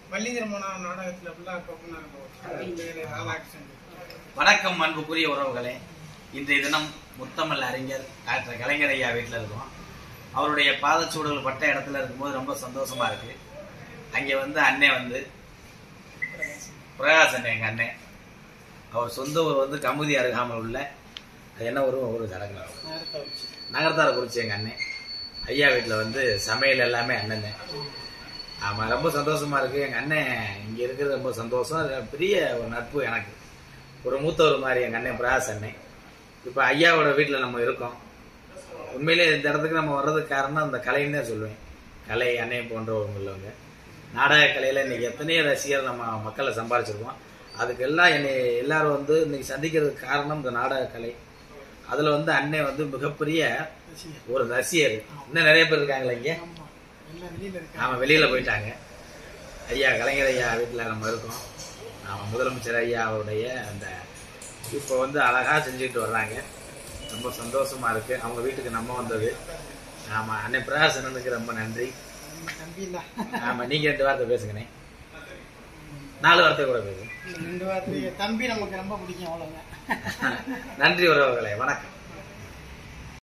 வள்ளி திருமணம் நாடகத்துல ஃபுல்லாக பேர் ராதாகிருஷ்ணன் வணக்கம் அன்புக்குரிய உறவுகளே இன்றைய தினம் முத்தமிழ் அறிஞர் டாக்டர் கலைஞர் ஐயா வீட்டில் இருக்கோம் அவருடைய பாதச்சூடுகள் பட்ட இடத்துல இருக்கும்போது ரொம்ப சந்தோஷமா இருக்கு அங்கே வந்து அண்ணே வந்து பிரகாஷ் அண்ணே எங்க அண்ணே அவர் சொந்த ஊர் வந்து கமுதி அருகாமல் உள்ள அது என்ன ஒரு ஒரு சடங்கு நேரத்தை வச்சு நகரத்தார குறிச்சி எங்க அண்ணன் ஐயா வீட்டில் வந்து சமையல் எல்லாமே அண்ணன் ஆமா ரொம்ப சந்தோஷமா இருக்கு எங்க அண்ணன் இங்க இருக்கிறது ரொம்ப சந்தோஷம் அது பெரிய ஒரு நட்பு எனக்கு ஒரு மூத்தவர் மாதிரி எங்க அண்ணன் பிரகாஷ் அண்ணன் இப்ப ஐயாவோட வீட்டில் நம்ம இருக்கோம் உண்மையிலே இந்த இடத்துக்கு நம்ம வர்றதுக்கு காரணம் அந்த கலைன்னு தான் சொல்லுவேன் கலை அண்ணன் போன்றவங்க உள்ளவங்க நாடக கலையில இன்னைக்கு எத்தனையோ ரசிகர் நம்ம மக்களை சம்பாரிச்சிருக்கோம் அதுக்கெல்லாம் என்னை எல்லாரும் வந்து இன்னைக்கு சந்திக்கிறதுக்கு காரணம் இந்த நாடக கலை அதுல வந்து அண்ணன் வந்து மிகப்பெரிய ரசிகர் ஒரு ரசிகர் இன்னும் நிறைய பேர் இருக்காங்களா இங்க ஆமா எல்லாம் வெளியில இருக்காங்க நாம வெளியில போயிட்டாங்க ஐயா கலைஞர் ஐயா வீட்டுல நம்ம இருக்கோம் நாம முதலமைச்சர் ஐயா அவருடைய அந்த இப்போ வந்து அழகா செஞ்சுட்டு வர்றாங்க ரொம்ப சந்தோஷமா இருக்கு அவங்க வீட்டுக்கு நம்ம வந்தது ஆமா அண்ணன் பிரகாஷ் அண்ணனுக்கு ரொம்ப நன்றி நம்ம தம்பி இல்ல ஆமா நீங்க ரெண்டு வார்த்தை பேசுங்கண்ணே நாலு வார்த்தை கூட பேசுங்க ரெண்டு வாரத்துக்கு தம்பி நமக்கு ரொம்ப பிடிக்கும் அவ்வளவுதான் நன்றி உறவுகளே வணக்கம்